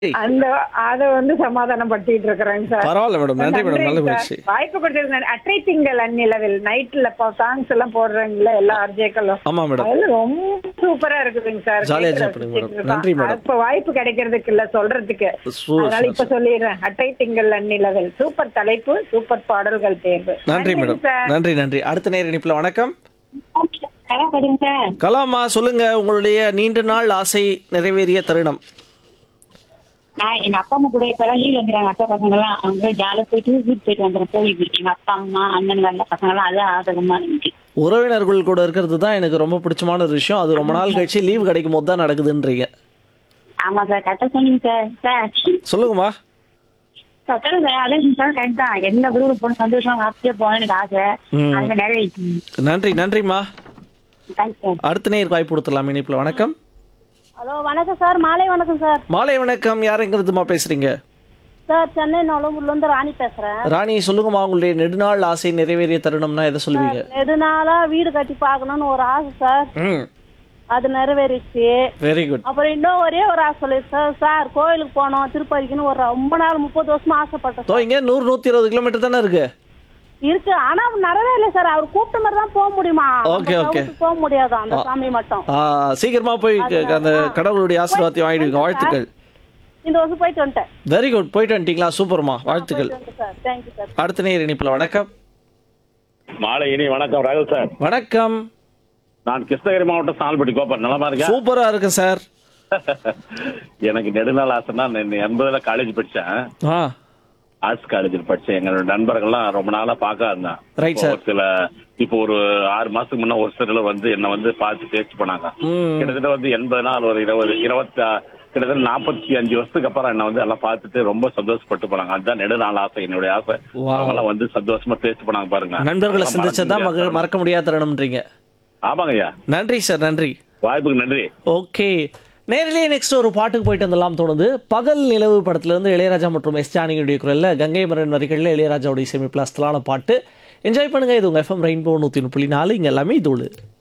அந்த அத வந்து சமாதானப்படுத்திட்டு இருக்கிறேங்க சார் பரவாயில்ல மேடம் நன்றி மேடம் நல்ல சார். முயற்சி வாய்ப்பு கொடுத்தது அற்றை திங்கள் அந்நிலவில் நைட்ல சாங்ஸ் எல்லாம் போடுறாங்கல்ல எல்லா அர்ஜேக்களும் ஆமா மேடம் அதெல்லாம் ரொம்ப சூப்பரா இருக்குதுங்க சார் ஜாலியா கேட்க enjoy பண்ணுங்க மேடம். ரசிச்சுட்டு நன்றி இருக்கோம். மேடம். இப்ப வாய்ப்பு கிடைக்கிறதுக்கு இல்ல சொல்றதுக்கு சூ- அதனால இப்ப சொல்லிடுறேன் அட்டை திங்கள் அந்நிலவில் சூப்பர் தலைப்பு சூப்பர் பாடல்கள் தேர்வு நன்றி மேடம் சார் நன்றி நன்றி அடுத்த நேர இணைப்புல வணக்கம் கலாபதிங்க சார் கலாமா சொல்லுங்க உங்களுடைய நீண்ட நாள் ஆசை நிறைவேறிய தருணம் நான் எங்க அப்பா அம்மா கூட இப்ப லீவ் வந்துடுறாங்க அக்கா பசங்க எல்லாம் அவங்க ஜாலியா போயிட்டு வீட்டு போயிட்டு வந்துடுறேன் கோவில் எங்க அப்பா அம்மா அண்ணன் நல்ல பசங்க எல்லாம் அதான் ஆதகமா இருந்துச்சு உறவினர்கள் கூட இருக்கிறது தான் எனக்கு ரொம்ப பிடிச்சமான ஒரு விஷயம் அது ரொம்ப நாள் கழிச்சு லீவ் கிடைக்கும் போது தான் நடக்குதுன்றீங்க ஆமா சார் கரெக்டா சொன்னீங்க சார் சார் சொல்லுங்கம்மா சொல்லுங்க சார் அதே சார் கரெக்ட் தான் எந்த குரூப் போன சந்தோஷம் ஹாப்பியா போகணும் எனக்கு ஆசை ம். அதுல நிறைவேற்றி நன்றி நன்றிம்மா தேங்க்ஸ் சார் அடுத்த நேர் வாய்ப்பு கொடுத்துடலாம் இணைப்புல வணக்கம் ஹலோ வணக்கம் சார் மாலை வணக்கம் சார் மாலை வணக்கம் யாருங்கிறதுமா பேசுறீங்க சார் சென்னை நுழம்பூர்லேருந்து ராணி பேசுகிறேன் ராணி சொல்லுங்கம்மா உங்களுடைய நெடுநாள் ஆசை நிறைவேறிய தருணம்னா எதை சொல்லுவீங்க நெடுநாளா வீடு கட்டி பார்க்கணும்னு ஒரு ஆசை சார் ம் அது நிறைவேறிச்சு வெரி குட் அப்புறம் இன்னும் ஒரே ஒரு ஆசை சொல்லி சார் சார் கோயிலுக்கு போனோம் திருப்பதிக்குன்னு ஒரு ரொம்ப நாள் முப்பது வருஷமா ஆசைப்பட்டேன் தோ இங்க நூறு நூத்தி இருபது கிலோமீட்டர் தானே இருக்கு இருக்கு ஆனா நிறைவேறல சார் அவர் கூப்பிட்ட மாதிரி தான் போக முடியுமா Okay, நம்ம okay. தவிர்த்து போக முடியாது அந்த சாமி மட்டும் ஆ, சீக்கிரமா போய் க- அந்த கடவுளுடைய ஆசீர்வாதத்தை வாங்கிடுவீங்க வாழ்த்துக்கள் இந்த வருஷம் போயிட்டு வந்துட்டேன் வெரி குட் போயிட்டு வந்துட்டீங்களா சூப்பர்மா வாழ்த்துக்கள் போயிட்டு வந்துட்டேன் சார் தேங்க்யூ சார் அடுத்த நேர் இணைப்புல வணக்கம் மாலை இனி வணக்கம் ராகுல் சார் வணக்கம் நான் கிருஷ்ணகிரி மாவட்டம் சால்பட்டி கோப்பர் நலமா இருக்கேன் சூப்பரா இருக்கு சார் எனக்கு நெடுநாள் ஆசைன்னா நான் எண்பதுல காலேஜ் படிச்சேன் ஆ ஆர்ட்ஸ் காலேஜில் படிச்சேன் எங்களோட நண்பர்கள்லாம் ரொம்ப நாளா பார்க்க இருந்தேன் Right, இப்போ sir. ஒரு சில இப்போ ஒரு ஆறு மாசத்துக்கு முன்ன ஒரு சிலர் வந்து என்ன வந்து பார்த்து பேச்சு பண்ணாங்க ம் கிட்டத்தட்ட வந்து எண்பது நாள் ஒரு இருபது இருபத்தி கிட்டத்தட்ட நாற்பத்தி அஞ்சு வருஷத்துக்கு அப்புறம் என்ன வந்து எல்லாம் பார்த்துட்டு ரொம்ப சந்தோஷப்பட்டு போனாங்க அதுதான் நெடுநாள் ஆசை என்னுடைய ஆசை Wow. அவங்களாம் வந்து சந்தோஷமா பேச்சு பண்ணாங்க பாருங்க நண்பர்களை அதெல்லாம் சந்திச்சதான் மறக்க மக- மறக்க முடியாத தருணம்ன்றீங்க ஆமாங்க ஐயா நன்றி சார் நன்றி வாய்ப்புக்கு நன்றி ஓகே நேரிலே நெக்ஸ்ட் ஒரு பாட்டுக்கு போயிட்டு வந்துடலாம் தோணுது பகல் நிலவு படத்துல இருந்து இளையராஜா மற்றும் எஸ் ஜானகியுடைய குரல்ல கங்கை மரன் வரிகளில் இளையராஜாவுடைய இசையமைப்பில் அஸ்தலான பாட்டு என்ஜாய் பண்ணுங்க இது உங்க எஃப்எம் ரெயின்போ நூற்றி புள்ளி நாலு இங்க எல்லாமே தோழு